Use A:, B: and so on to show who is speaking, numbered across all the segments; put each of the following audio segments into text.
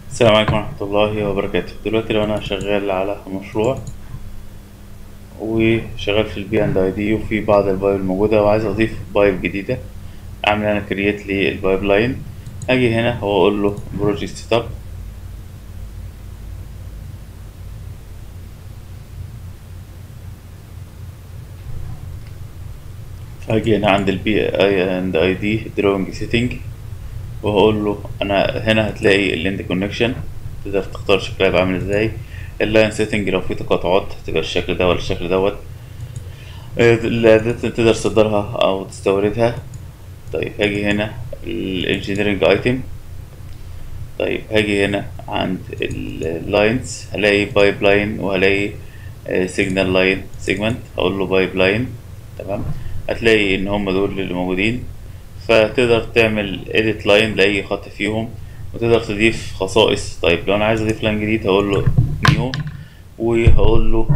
A: السلام عليكم ورحمة الله وبركاته دلوقتي لو أنا شغال على مشروع وشغال في البي اند اي دي وفي بعض البايب الموجودة وعايز أضيف بايب جديدة أعمل أنا كرييت للبايب لاين أجي هنا وأقول له بروجكت سيت اب هاجي هنا عند البي اي اند اي دي دروينج سيتنج وهقول له انا هنا هتلاقي الاند كونكشن تقدر تختار شكلها يبقى عامل ازاي اللاين سيتنج لو في تقاطعات هتبقى الشكل ده ولا الشكل دوت آه، الاعدادات اللي تقدر تصدرها او تستوردها طيب هاجي هنا الانجينيرنج ايتم طيب هاجي هنا عند اللاينز هلاقي بايب لاين وهلاقي سيجنال لاين سيجمنت هقول له بايب لاين تمام هتلاقي ان هم دول اللي موجودين فتقدر تعمل edit لاين لأي خط فيهم وتقدر تضيف خصائص طيب لو انا عايز اضيف لاين جديد هقول له نيو وهقول له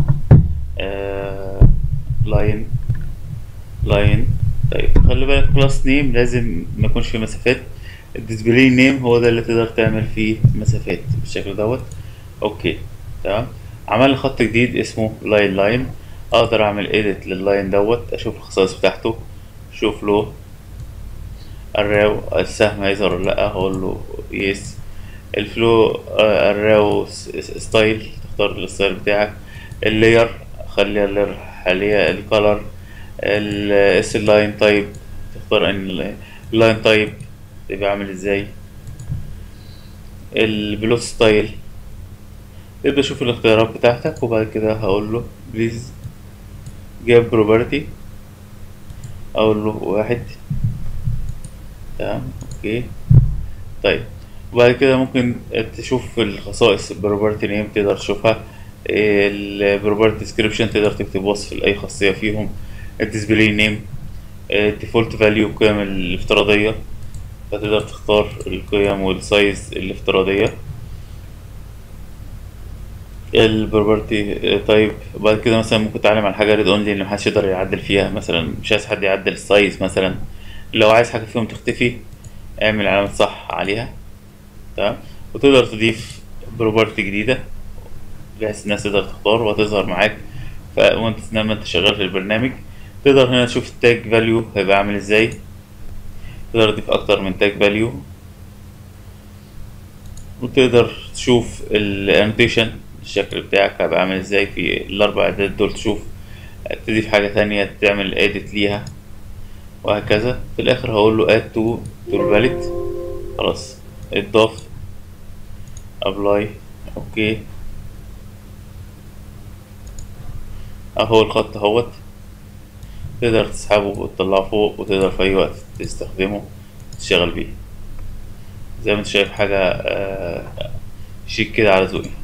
A: لاين لاين طيب خلي بالك كلاس نيم لازم ما يكونش فيه مسافات الديسبلاي نيم هو ده اللي تقدر تعمل فيه مسافات بالشكل دوت اوكي تمام عمل لي خط جديد اسمه لاين لاين اقدر اعمل edit لللاين دوت اشوف الخصائص بتاعته اشوف له الراو السهم هيظهر ولا لا هقول له يس الفلو الراو ستايل تختار الستايل بتاعك اللاير خلي اللاير حاليا الكالر الاس لاين تايب تختار ان اللاين تايب يبقى عامل ازاي البلوت ستايل تبدأ تشوف الاختيارات بتاعتك وبعد كده هقول له بليز جاب بروبرتي اقول له واحد تمام اوكي طيب وبعد كده ممكن تشوف الخصائص البروبرتي نيم تقدر تشوفها البروبرتي ديسكريبشن تقدر تكتب وصف لأي خاصية فيهم الديسبلاي نيم الديفولت فاليو القيم الافتراضية فتقدر تختار القيم والسايز الافتراضية البروبرتي تايب بعد كده مثلا ممكن تعلم على حاجة ريد اونلي اللي محدش يقدر يعدل فيها مثلا مش عايز حد يعدل السايز مثلا لو عايز حاجة فيهم تختفي اعمل علامة صح عليها تمام وتقدر تضيف بروبرتي جديدة بحيث الناس تقدر تختار وهتظهر معاك ف- وانت لما انت شغال في البرنامج تقدر هنا تشوف التاج فاليو هيبقى عامل ازاي تقدر تضيف اكتر من تاج فاليو وتقدر تشوف الانوتيشن الشكل بتاعك هيبقى عامل ازاي في الاربع اعداد دول تشوف تضيف حاجة تانية تعمل edit ليها وهكذا في الاخر هقول له add to to palette خلاص اتضاف apply اوكي اهو الخط اهوت تقدر تسحبه وتطلعه فوق وتقدر في اي وقت تستخدمه تشتغل بيه زي ما انت شايف حاجة آه، شيك كده على ذوقي